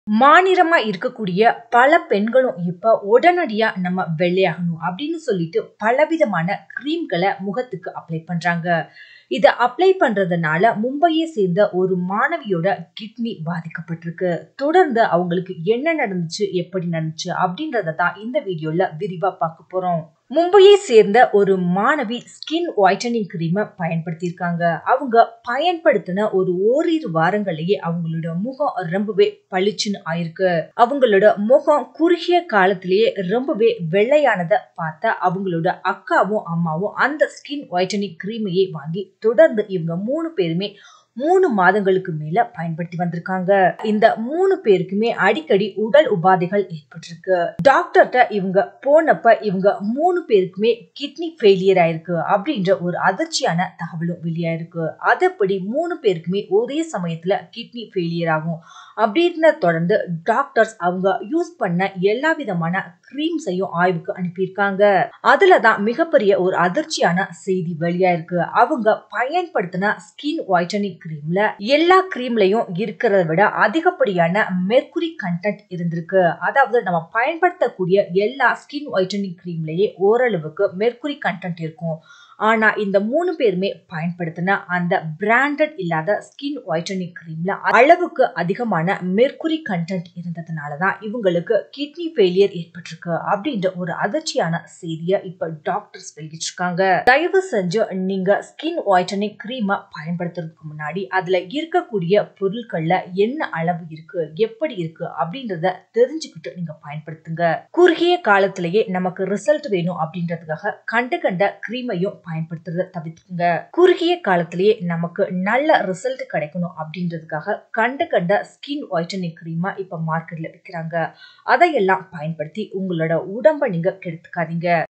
மாநிறமா இருக்கக்கூடிய பல பெண்களும் இப்ப உடனடியா நம்ம வெள்ளையாகணும் அப்படின்னு சொல்லிட்டு பலவிதமான கிரீம்களை முகத்துக்கு அப்ளை பண்றாங்க இத அப்ளை பண்றதுனால மும்பையை சேர்ந்த ஒரு மாணவியோட கிட்னி பாதிக்கப்பட்டிருக்கு தொடர்ந்து அவங்களுக்கு என்ன நடந்துச்சு எப்படி நடந்துச்சு அப்படின்றத தான் இந்த வீடியோல விரிவா பார்க்க போறோம் மும்பையை சேர்ந்த ஒரு மாணவி ஸ்கின் ஒயிட்டனிங் கிரீமை பயன்படுத்தியிருக்காங்க அவங்க பயன்படுத்தின ஒரு ஓரிரு வாரங்களையே அவங்களோட முகம் ரொம்பவே பளிச்சுன்னு ஆயிருக்கு அவங்களோட முகம் குறுகிய காலத்திலேயே ரொம்பவே வெள்ளையானதை பார்த்தா அவங்களோட அக்காவும் அம்மாவும் அந்த ஸ்கின் ஒயிட்டனிங் கிரீமையே வாங்கி தொடர்ந்து இவங்க மூணு பேருமே மூணு மாதங்களுக்கு மேல பயன்படுத்தி வந்திருக்காங்க இந்த மூணு பேருக்குமே அடிக்கடி உடல் உபாதைகள் ஏற்பட்டிருக்கு டாக்டர்கிட்ட இவங்க போனப்ப இவங்க மூணு பேருக்குமே கிட்னி ஃபெயிலியர் ஆயிருக்கு அப்படின்ற ஒரு அதிர்ச்சியான தகவலும் வெளியாயிருக்கு அதப்படி மூணு பேருக்குமே ஒரே சமயத்துல கிட்னி ஃபெயிலியர் ஆகும் அப்படின்னு தொடர்ந்து டாக்டர்ஸ் அவங்க யூஸ் பண்ண எல்லா விதமான கிரீம்ஸையும் ஆய்வுக்கு அனுப்பியிருக்காங்க அதுல தான் மிகப்பெரிய ஒரு அதிர்ச்சியான செய்தி வெளியாயிருக்கு அவங்க பயன்படுத்தின ஸ்கின் ஒயிட்டனிங் கிரீம்ல எல்லா கிரீம்லயும் இருக்கிறத விட அதிகப்படியான மெர்குரி கண்டென்ட் இருந்திருக்கு அதாவது நம்ம பயன்படுத்தக்கூடிய எல்லா ஸ்கின் ஒயிட்டனிங் கிரீம்லயே ஓரளவுக்கு மெர்குரி கண்டென்ட் இருக்கும் ஆனா இந்த மூணு பேருமே பயன்படுத்தின அந்த பிராண்டட் இல்லாத ஸ்கின் ஒயிட்டனிங் கிரீம்ல அளவுக்கு அதிகமான மெர்குரி கண்டென்ட் இருந்ததுனால தான் இவங்களுக்கு கிட்னி ஃபெயிலியர் ஏற்பட்டிருக்கு அப்படின்ற ஒரு அதிர்ச்சியான செய்தியை இப்ப டாக்டர்ஸ் வெளியிட்டிருக்காங்க தயவு செஞ்சு நீங்க ஸ்கின் ஒயிட்டனிங் கிரீமை பயன்படுத்துறதுக்கு முன்னாடி அதுல இருக்கக்கூடிய பொருட்கள்ல என்ன அளவு இருக்கு எப்படி இருக்கு அப்படின்றத தெரிஞ்சுக்கிட்டு நீங்க பயன்படுத்துங்க குறுகிய காலத்திலேயே நமக்கு ரிசல்ட் வேணும் அப்படின்றதுக்காக கண்டு கண்ட கிரீமையும் பயன்படுத்துறத தவிர்த்துங்க குறுகிய காலத்திலேயே நமக்கு நல்ல ரிசல்ட் கிடைக்கணும் அப்படின்றதுக்காக கண்டு கண்ட ஸ்கின் ஒயிட்டனிங் கிரீமா இப்ப மார்க்கெட்ல விற்கிறாங்க அதையெல்லாம் பயன்படுத்தி உங்களோட உடம்ப நீங்க கெடுத்துக்காதீங்க